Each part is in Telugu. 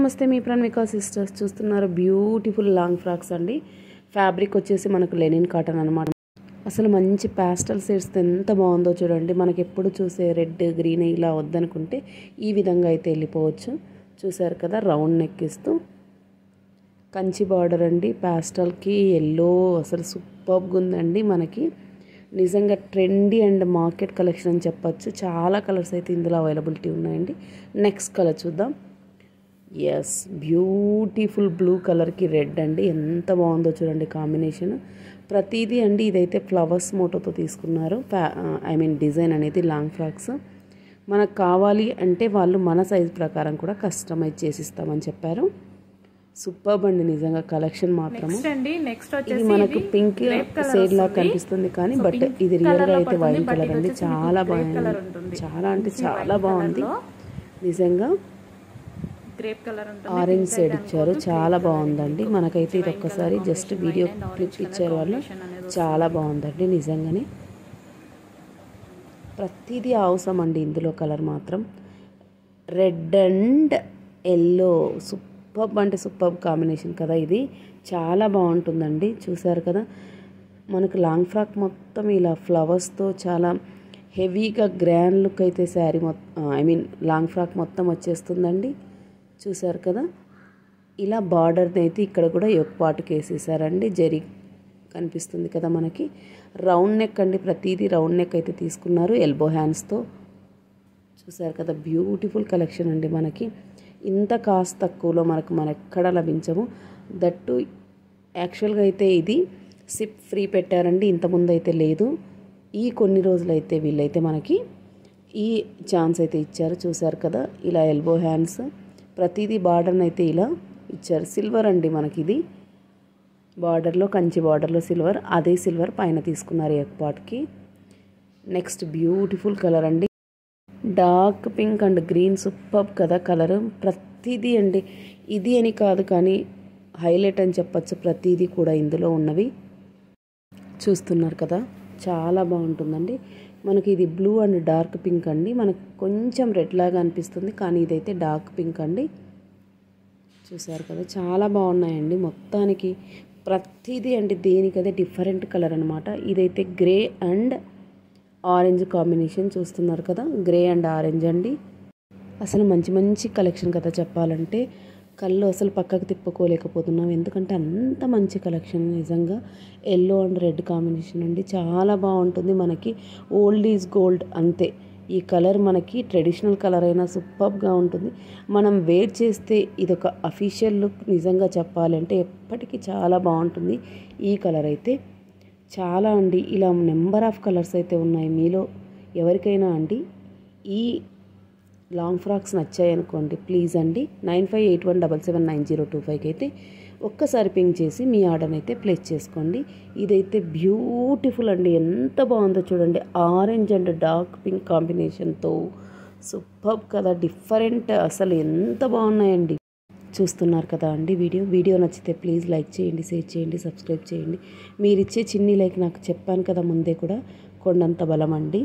నమస్తే మీ ప్రణవికా సిస్టర్స్ చూస్తున్నారు బ్యూటిఫుల్ లాంగ్ ఫ్రాక్స్ అండి ఫ్యాబ్రిక్ వచ్చేసి మనకు లెనిన్ కాటన్ అనమాట అసలు మంచి ప్యాస్టల్ షేడ్స్ ఎంత బాగుందో చూడండి మనకి ఎప్పుడు చూసే రెడ్ గ్రీన్ ఇలా వద్దనుకుంటే ఈ విధంగా అయితే వెళ్ళిపోవచ్చు చూసారు కదా రౌండ్ నెక్ ఇస్తూ కంచి బార్డర్ అండి ప్యాస్టల్కి ఎల్లో అసలు సూపర్గా ఉందండి మనకి నిజంగా ట్రెండీ అండ్ మార్కెట్ కలెక్షన్ అని చెప్పచ్చు చాలా కలర్స్ అయితే ఇందులో అవైలబిలిటీ ఉన్నాయండి నెక్స్ట్ కలర్ చూద్దాం ఎస్ బ్యూటిఫుల్ బ్లూ కలర్కి రెడ్ అండి ఎంత బాగుందో చూడండి కాంబినేషన్ ప్రతిదీ అండి ఇదైతే ఫ్లవర్స్ మోటోతో తీసుకున్నారు ఐ మీన్ డిజైన్ అనేది లాంగ్ ఫ్రాక్స్ మనకు కావాలి అంటే వాళ్ళు మన సైజ్ ప్రకారం కూడా కస్టమైజ్ చేసిస్తామని చెప్పారు సూపర్ అండి నిజంగా కలెక్షన్ మాత్రము నెక్స్ట్ అండి నెక్స్ట్ ఇది వచ్చేసి మనకు ఇది పింక్ grape colour షేడ్ లా వస్తుంది. కనిపిస్తుంది కానీ So, బట్ pink ఇది రియల్ colour గా లో అయితే పడుతుంది, వైన్ but కలర్ ఇది అండి వచ్చేసి చాలా మీకు grape colour బాగుంది ఉంటుంది. చాలా అంటే Fancy చాలా white బాగుంది colour లో నిజంగా గ్రేప్ కలర్ ఉంటుంది ఆరెంజ్ Pink షేడ్ side ఇచ్చారు అనుకోవద్దు, చాలా grape colour బాగుందండి ఇది. మనకైతే ఇది Wine colour ఒక్కసారి just combination, video wine and orange clip colour ఇచ్చారు వాళ్ళు combination అనేది చాలా బాగుందండి నిజంగానే ప్రతిదీ అవసరం అండి ఇందులో కలర్ మాత్రం రెడ్ అండ్ ఎల్లో సూపర్ అంటే సూపర్ కాంబినేషన్ కదా ఇది చాలా బాగుంటుందండి చూసారు కదా మనకు లాంగ్ ఫ్రాక్ మొత్తం ఇలా ఫ్లవర్స్తో చాలా హెవీగా గ్రాండ్ లుక్ అయితే శారీ మొత్తం ఐ మీన్ లాంగ్ ఫ్రాక్ మొత్తం వచ్చేస్తుందండి చూసారు కదా ఇలా బార్డర్ని అయితే ఇక్కడ కూడా యొక్క పాటుకి వేసేసారండి జరి కనిపిస్తుంది కదా మనకి రౌండ్ నెక్ అండి ప్రతిదీ రౌండ్ నెక్ అయితే తీసుకున్నారు ఎల్బో హ్యాండ్స్తో చూసారు కదా బ్యూటిఫుల్ కలెక్షన్ అండి మనకి ఇంత కాస్ట్ తక్కువలో మనకు మన ఎక్కడ లభించము దట్టు యాక్చువల్గా అయితే ఇది సిప్ ఫ్రీ పెట్టారండి ఇంతకుముందు అయితే లేదు ఈ కొన్ని రోజులైతే వీళ్ళైతే మనకి ఈ ఛాన్స్ అయితే ఇచ్చారు చూసారు కదా ఇలా ఎల్బో హ్యాండ్స్ ప్రతిదీ బార్డర్ని అయితే ఇలా ఇచ్చారు సిల్వర్ అండి మనకి ఇది బార్డర్లో కంచి బార్డర్లో సిల్వర్ అదే సిల్వర్ పైన తీసుకున్నారు ఎక్పాట్కి నెక్స్ట్ బ్యూటిఫుల్ కలర్ అండి dark pink and green super కదా కలర్ ప్రతిదీ అండి ఇది అని కాదు కానీ హైలైట్ అని చెప్పచ్చు ప్రతిదీ కూడా ఇందులో ఉన్నవి చూస్తున్నారు కదా చాలా బాగుంటుందండి మనకి ఇది బ్లూ అండ్ డార్క్ పింక్ అండి మనకు కొంచెం రెడ్ లాగా అనిపిస్తుంది కానీ ఇదైతే డార్క్ పింక్ అండి చూసారు కదా చాలా బాగున్నాయండి మొత్తానికి ప్రతిదీ అండి దేనికదే డిఫరెంట్ కలర్ అనమాట ఇదైతే గ్రే అండ్ ఆరెంజ్ కాంబినేషన్ చూస్తున్నారు కదా గ్రే అండ్ ఆరెంజ్ అండి అసలు మంచి మంచి కలెక్షన్ కదా చెప్పాలంటే కళ్ళు అసలు పక్కకు తిప్పుకోలేకపోతున్నాం ఎందుకంటే అంత మంచి కలెక్షన్ నిజంగా ఎల్లో అండ్ రెడ్ కాంబినేషన్ అండి చాలా బాగుంటుంది మనకి ఓల్డ్ ఈజ్ గోల్డ్ అంతే ఈ కలర్ మనకి ట్రెడిషనల్ కలర్ అయినా సూపర్గా ఉంటుంది మనం వేర్ చేస్తే ఇదొక అఫీషియల్ లుక్ నిజంగా చెప్పాలంటే ఎప్పటికీ చాలా బాగుంటుంది ఈ కలర్ అయితే చాలా అండి ఇలా నెంబర్ ఆఫ్ కలర్స్ అయితే ఉన్నాయి మీలో ఎవరికైనా అండి ఈ లాంగ్ ఫ్రాక్స్ నచ్చాయనుకోండి ప్లీజ్ అండి nine five eight one double seven nine zero two ఫైవ్కి అయితే ఒక్కసారి పింక్ చేసి మీ ఆర్డర్ని అయితే ప్లేస్ చేసుకోండి ఇదైతే బ్యూటిఫుల్ అండి ఎంత బాగుందో చూడండి ఆరెంజ్ అండ్ డార్క్ పింక్ కాంబినేషన్తో సూపర్ కదా డిఫరెంట్ అసలు ఎంత బాగున్నాయండి చూస్తున్నారు కదా అండి వీడియో వీడియో నచ్చితే ప్లీజ్ లైక్ చేయండి షేర్ చేయండి సబ్స్క్రైబ్ చేయండి మీరు ఇచ్చే చిన్ని లైక్ నాకు చెప్పాను కదా ముందే కూడా కొండంత బలం అండి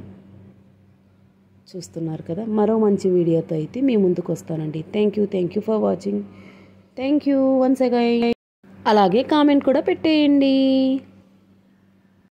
చూస్తున్నారు కదా మరో మంచి వీడియోతో అయితే మీ ముందుకు వస్తానండి thank you thank you for watching thank you once again అలాగే కామెంట్ కూడా పెట్టేయండి